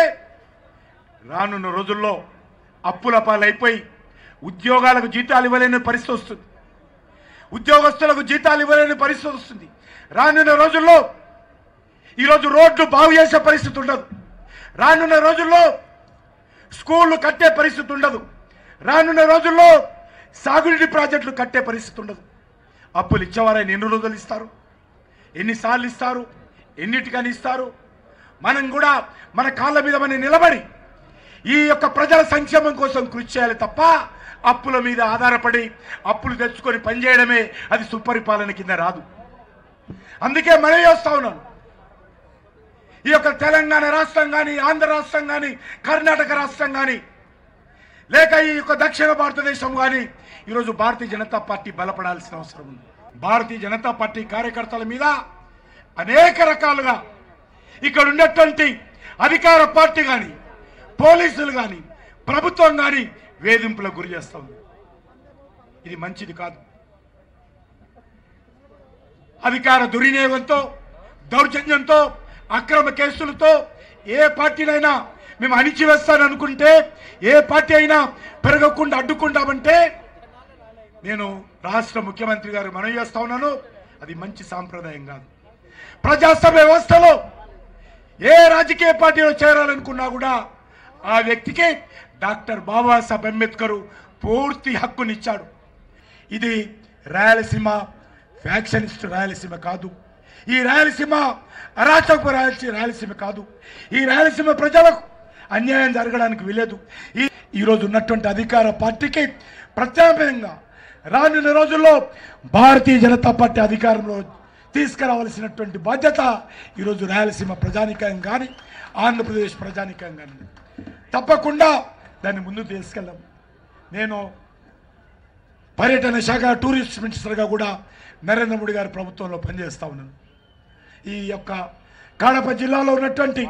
రానున్న రోజుల్లో అప్పుల పాలైపోయి ఉద్యోగాలకు జీతాలు ఇవ్వలేని పరిస్థితి వస్తుంది ఉద్యోగస్తులకు జీతాలు ఇవ్వలేని పరిస్థితి వస్తుంది రానున్న రోజుల్లో ఈరోజు రోడ్లు బాగు చేసే పరిస్థితి ఉండదు రానున్న రోజుల్లో స్కూళ్ళు కట్టే పరిస్థితి ఉండదు రానున్న రోజుల్లో సాగునీటి ప్రాజెక్టులు కట్టే పరిస్థితి ఉండదు అప్పులు ఇచ్చేవారైనా ఎన్ని రోజులు ఇస్తారు ఎన్నిసార్లు ఇస్తారు ఎన్నిటికని ఇస్తారు మనం కూడా మన కాళ్ళ మీద మనం నిలబడి ఈ యొక్క ప్రజల సంక్షేమం కోసం కృషి చేయాలి తప్ప అప్పుల మీద ఆధారపడి అప్పులు తెచ్చుకొని పనిచేయడమే అది సుపరిపాలన కింద రాదు అందుకే మనవి చేస్తా ఉన్నాను ఈ యొక్క తెలంగాణ రాష్ట్రం కానీ ఆంధ్ర రాష్ట్రం కానీ కర్ణాటక రాష్ట్రం కానీ లేక ఈ యొక్క దక్షిణ భారతదేశం కానీ ఈరోజు భారతీయ జనతా పార్టీ బలపడాల్సిన అవసరం ఉంది భారతీయ జనతా పార్టీ కార్యకర్తల మీద అనేక రకాలుగా ఇక్కడ ఉన్నటువంటి అధికార పార్టీ కానీ పోలీసులు కానీ ప్రభుత్వం కానీ వేధింపులకు గురి చేస్తా ఉంది ఇది మంచిది కాదు అధికార దుర్వినియోగంతో దౌర్జన్యంతో అక్రమ కేసులతో ఏ పార్టీనైనా మేము అణిచివేస్తాననుకుంటే ఏ పార్టీ అయినా పెరగకుండా అడ్డుకుంటామంటే నేను రాష్ట్ర ముఖ్యమంత్రి గారు మనవి చేస్తా ఉన్నాను అది మంచి సాంప్రదాయం కాదు ప్రజాస్వామ్య వ్యవస్థలో ఏ రాజకీయ పార్టీలో చేరాలనుకున్నా కూడా ఆ వ్యక్తికి డాక్టర్ బాబాసాహెబ్ అంబేద్కర్ పూర్తి హక్కునిచ్చాడు ఇది రాయలసీమ ఫ్యాక్షనిస్ట్ రాయలసీమ కాదు ఈ రాయలసీమ అరాచకపు రాయలసీమ రాయలసీమ కాదు ఈ రాయలసీమ ప్రజలకు అన్యాయం జరగడానికి వీలేదు ఈ ఈరోజు ఉన్నటువంటి అధికార పార్టీకి ప్రత్యామ్నాయంగా రానున్న రోజుల్లో భారతీయ జనతా పార్టీ అధికారంలో తీసుకురావాల్సినటువంటి బాధ్యత ఈరోజు రాయలసీమ ప్రజానికం కానీ ఆంధ్రప్రదేశ్ ప్రజానికం కానీ తప్పకుండా దాన్ని ముందుకు తీసుకెళ్ళాం నేను పర్యటన శాఖ టూరిస్ట్ మినిస్టర్గా కూడా నరేంద్ర మోడీ గారి ప్రభుత్వంలో పనిచేస్తా ఉన్నాను ఈ యొక్క కడప జిల్లాలో ఉన్నటువంటి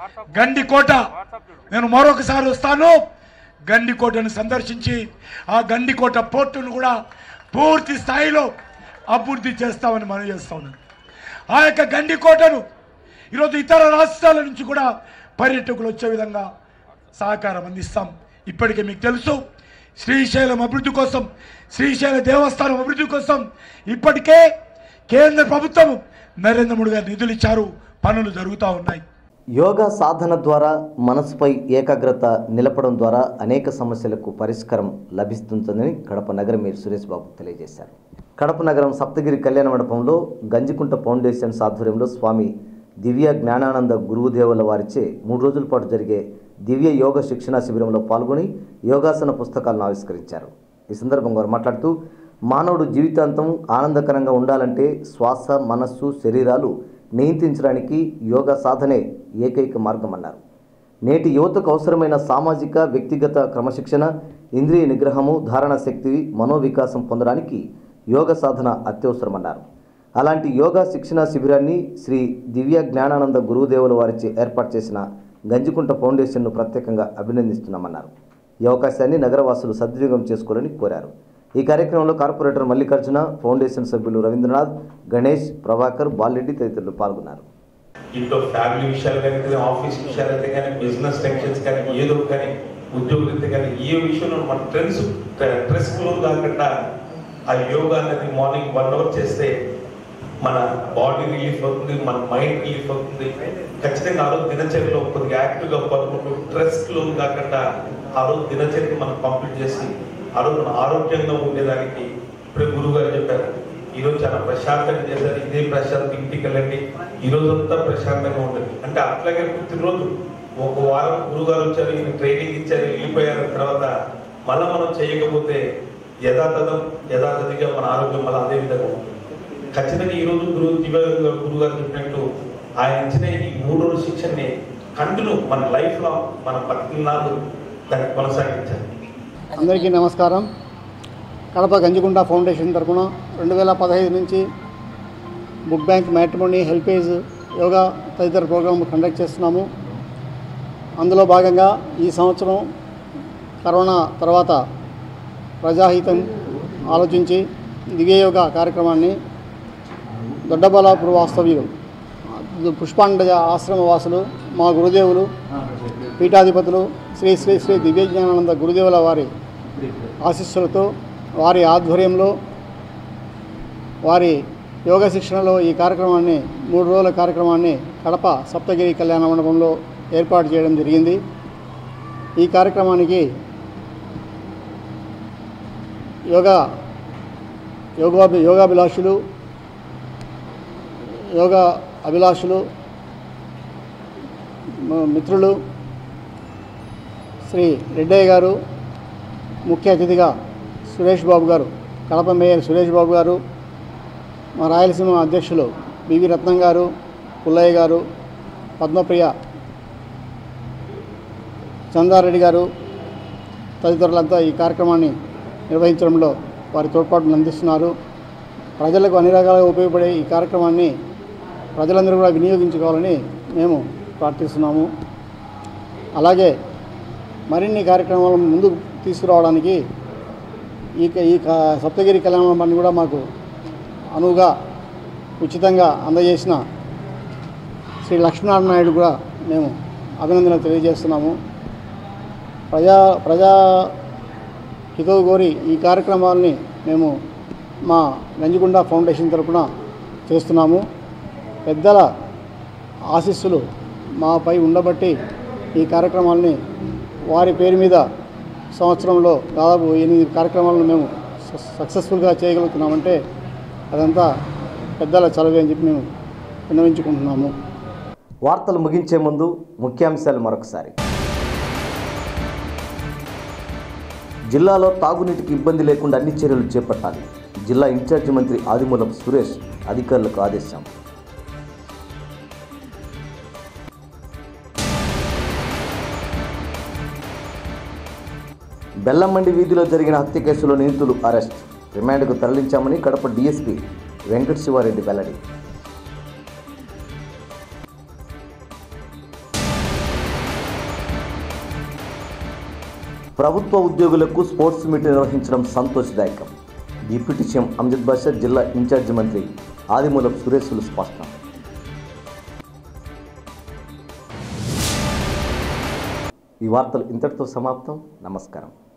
గండికోట నేను మరొకసారి వస్తాను గండికోటను సందర్శించి ఆ గండికోట పోర్టును కూడా పూర్తి స్థాయిలో అభివృద్ధి చేస్తామని మనం చేస్తా ఉన్నాను ఆ యొక్క గండికోటను ఈరోజు ఇతర రాష్ట్రాల నుంచి కూడా పర్యాటకులు వచ్చే విధంగా సహకారం అందిస్తాం ఇప్పటికే మీకు తెలుసు శ్రీశైలం అభివృద్ధి కోసం శ్రీశైల దేవస్థానం అభివృద్ధి కోసం ఇప్పటికే కేంద్ర ప్రభుత్వం నరేంద్ర మోడీ గారు నిధులు ఇచ్చారు పనులు జరుగుతూ ఉన్నాయి యోగా సాధన ద్వారా మనసుపై ఏకాగ్రత నిలపడం ద్వారా అనేక సమస్యలకు పరిష్కారం లభిస్తుందని కడప నగర మేయర్ సురేష్ బాబు తెలియజేశారు కడప నగరం సప్తగిరి కళ్యాణ మండపంలో గంజికుంట ఫౌండేషన్స్ ఆధ్వర్యంలో స్వామి దివ్య జ్ఞానానంద గురువుదేవుల వారిచే మూడు రోజుల పాటు జరిగే దివ్య యోగ శిక్షణా శిబిరంలో పాల్గొని యోగాసన పుస్తకాలను ఆవిష్కరించారు ఈ సందర్భంగా వారు మాట్లాడుతూ మానవుడు జీవితాంతం ఆనందకరంగా ఉండాలంటే శ్వాస మనస్సు శరీరాలు నియంత్రించడానికి యోగా సాధనే ఏకైక మార్గం అన్నారు నేటి యువతకు అవసరమైన సామాజిక వ్యక్తిగత క్రమశిక్షణ ఇంద్రియ నిగ్రహము ధారణ శక్తి మనోవికాసం పొందడానికి యోగ సాధన అత్యవసరమన్నారు అలాంటి యోగా శిక్షణ శిబిరాన్ని శ్రీ దివ్య జ్ఞానానంద గురువుదేవుల వారిచే ఏర్పాటు చేసిన గంజికుంట ఫౌండేషన్ను ప్రత్యేకంగా అభినందిస్తున్నామన్నారు ఈ అవకాశాన్ని నగరవాసులు సద్వినియోగం చేసుకోవాలని కోరారు ఈ కార్యక్రమంలో కార్పొరేటర్ మల్లికార్జున ఫౌండేషన్ సభ్యులు రవీంద్రనాథ్ గణేష్ ప్రభాకర్ బాలరెడ్డి తదితరులు పాల్గొన్నారు ఇంట్లో ఫ్యామిలీ విషయాలు కానీ లేదా ఆఫీస్ విషయాలు అయితే కానీ బిజినెస్ టెన్షన్స్ కానీ ఏదో కానీ ఉద్యోగులైతే కానీ ఏ విషయంలో మన ట్రెండ్స్ స్ట్రెస్ క్లోజ్ కాకుండా ఆ యోగా అనేది మార్నింగ్ వన్ అవర్ చేస్తే మన బాడీ రిలీఫ్ అవుతుంది మన మైండ్ రిలీఫ్ అవుతుంది ఖచ్చితంగా ఆ రోజు దినచర్యలో కొద్దిగా యాక్టివ్గా పడుకుంటూ స్ట్రెస్ క్లోజ్ కాకుండా ఆ రోజు దినచర్యని మనం కంప్లీట్ చేసి ఆ రోజు మన ఆరోగ్యంగా ఉండేదానికి ఇప్పుడే గురువు గారు చెప్పారు ఈ రోజు చాలా ప్రశాంతంగా చేశారు ఇదే ప్రశాంత్ ఇంటికి వెళ్ళండి ఈ రోజు అంతా ప్రశాంతంగా ఉంటుంది అంటే అట్లాగే ప్రతిరోజు ఒక వారం గురుగారు వచ్చారు ఈయన ట్రైనింగ్ ఇచ్చారు వెళ్ళిపోయారు తర్వాత మళ్ళీ మనం చేయకపోతే యథాతథం యథాతథిగా మన ఆరోగ్యం మళ్ళీ అదే విధంగా ఉంటుంది ఖచ్చితంగా ఈ రోజు గురువు దివ్య గురువు గారు చెప్పినట్టు ఆయన ఇచ్చిన ఈ మూడు రోజుల శిక్షణని కంటిన్యూ మన లైఫ్ లో మన పద్నాలుగు దాన్ని కొనసాగించాలి అందరికీ నమస్కారం కడప గంజిగుంట ఫౌండేషన్ తరపున రెండు వేల పదహైదు నుంచి book bank matrimony helpage yoga తదితర ప్రోగ్రాం కండక్ట్ చేస్తున్నాము అందులో భాగంగా ఈ సంవత్సరం కరోనా తర్వాత ప్రజాహితం ఆలోచించి దివ్యయోగ కార్యక్రమాన్ని దొడ్డబలాపుర వాస్తవ్యులు పుష్పాండజ ఆశ్రమ వాసులు మా గురుదేవులు పీఠాధిపతులు శ్రీ శ్రీ శ్రీ దివ్యజ్ఞానానంద గురుదేవుల వారి ఆశీస్సులతో వారి ఆధ్వర్యంలో వారి యోగ శిక్షణలో ఈ కార్యక్రమాన్ని మూడు రోజుల కార్యక్రమాన్ని కడప సప్తగిరి కళ్యాణ మండపంలో ఏర్పాటు చేయడం జరిగింది ఈ కార్యక్రమానికి యోగా యోగా యోగాభిలాషులు యోగా అభిలాషులు మ- మిత్రులు శ్రీ రెడ్డయ్య గారు ముఖ్య అతిథిగా సురేష్ బాబు గారు కడప మేయర్ సురేష్ బాబు గారు మా రాయలసీమ అధ్యక్షులు బివి రత్నం గారు పుల్లయ్య గారు పద్మప్రియ చందారెడ్డి గారు తదితరులంతా ఈ కార్యక్రమాన్ని నిర్వహించడంలో వారి తోడ్పాటును అందిస్తున్నారు ప్రజలకు అన్ని రకాలుగా ఉపయోగపడే ఈ కార్యక్రమాన్ని ప్రజలందరూ కూడా వినియోగించుకోవాలని మేము ప్రార్థిస్తున్నాము అలాగే మరిన్ని కార్యక్రమాలను ముందుకు తీసుకురావడానికి ఈ క- ఈ క- సప్తగిరి కళ్యాణ మండలి కూడా మాకు అనువుగా ఉచితంగా అందజేసిన శ్రీ లక్ష్మీనారాయణ నాయుడు కూడా మేము అభినందనలు తెలియజేస్తున్నాము ప్రజా ప్రజా హితవు కోరి ఈ కార్యక్రమాల్ని మేము మా గంజిగుండ ఫౌండేషన్ తరపున చేస్తున్నాము పెద్దల ఆశీస్సులు మాపై ఉండబట్టి ఈ కార్యక్రమాల్ని వారి పేరు మీద సంవత్సరంలో దాదాపు ఎనిమిది కార్యక్రమాలను మేము స- సక్సెస్ఫుల్గా చేయగలుగుతున్నామంటే అదంతా పెద్దల చలవే అని చెప్పి మేము విన్నవించుకుంటున్నాము వార్తలు ముగించే ముందు ముఖ్యాంశాలు మరొకసారి జిల్లాలో తాగునీటికి ఇబ్బంది లేకుండా అన్ని చర్యలు చేపట్టాలి జిల్లా ఇన్ఛార్జి మంత్రి ఆదిమూలపు సురేష్ అధికారులకు ఆదేశం బెల్లంమండి వీధిలో జరిగిన హత్య కేసులో నిందితులు అరెస్ట్ రిమాండ్కు తరలించామని కడప డీఎస్పీ వెంకట శివారెడ్డి వెల్లడి ప్రభుత్వ ఉద్యోగులకు స్పోర్ట్స్ మీట్ నిర్వహించడం సంతోషదాయకం డిప్యూటీ సీఎం అమ్జద్ బాషా జిల్లా ఇన్ఛార్జి మంత్రి ఆదిమూలపు సురేశులు స్పష్టం ఈ వార్తలు ఇంతటితో సమాప్తం నమస్కారం